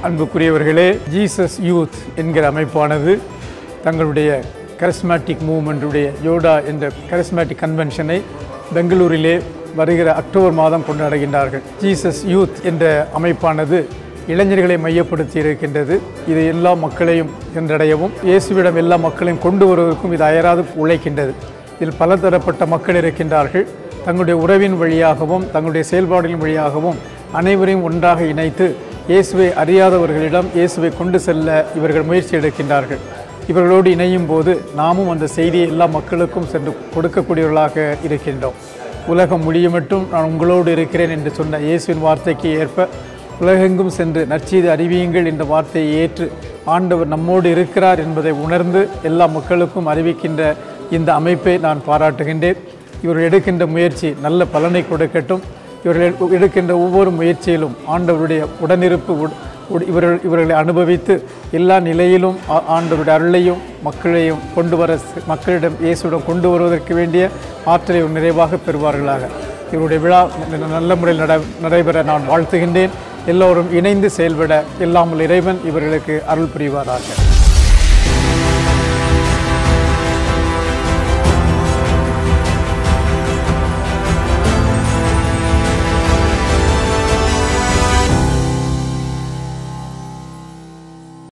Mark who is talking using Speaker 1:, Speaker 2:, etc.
Speaker 1: அன்புக்குரியவர்களே Jesus youth என்கிற அமைப்பானது தங்களுடைய கரிஸ்மேட்டிக் மூவ்மெண்ட்டுடைய யோடா என்ற கரிஸ்மேட்டிக் கன்வென்ஷனை பெங்களூரிலே வருகிற அக்டோபர் மாதம் கொண்டாடுகின்றார்கள் ஜீசஸ் யூத் என்ற அமைப்பானது இளைஞர்களை மையப்படுத்தி இருக்கின்றது இது எல்லா மக்களையும் சென்றடையவும் இயேசுவிடம் எல்லா மக்களையும் கொண்டு வருவதற்கும் இது அயராது உழைக்கின்றது இதில் பலதரப்பட்ட மக்கள் இருக்கின்றார்கள் தங்களுடைய உறவின் வழியாகவும் தங்களுடைய செயல்பாடுகளின் வழியாகவும் அனைவரையும் ஒன்றாக இணைத்து இயேசுவை அறியாதவர்களிடம் இயேசுவை கொண்டு செல்ல இவர்கள் முயற்சி எடுக்கின்றார்கள் இவர்களோடு இணையும் போது நாமும் அந்த செய்தியை எல்லா மக்களுக்கும் சென்று கொடுக்கக்கூடியவர்களாக இருக்கின்றோம் உலகம் முடியும் மட்டும் நான் உங்களோடு இருக்கிறேன் என்று சொன்ன இயேசுவின் வார்த்தைக்கு ஏற்ப உலகெங்கும் சென்று நற்செய்தி அறிவியுங்கள் என்ற வார்த்தையை ஏற்று ஆண்டவர் நம்மோடு இருக்கிறார் என்பதை உணர்ந்து எல்லா மக்களுக்கும் அறிவிக்கின்ற இந்த அமைப்பை நான் பாராட்டுகின்றேன் இவர்கள் எடுக்கின்ற முயற்சி நல்ல பலனை கொடுக்கட்டும் இவர்கள் எடுக்கின்ற ஒவ்வொரு முயற்சியிலும் ஆண்டவருடைய உடனிருப்பு உட்- உட்- இவர்கள் இவர்களை அனுபவித்து எல்லா நிலையிலும் ஆ- ஆண்டவருடைய அருளையும் மக்களையும் கொண்டு வர செ- மக்களிடம் இயேசுவிடம் கொண்டு வருவதற்கு வேண்டிய ஆற்றலை நிறைவாக பெறுவார்களாக இவருடைய விழா ந- நல்ல முறையில் நட நடைபெற நான் வாழ்த்துகின்றேன் எல்லோரும் இணைந்து செயல்பட எல்லாமல் இறைவன் இவர்களுக்கு அருள் புரிவாராக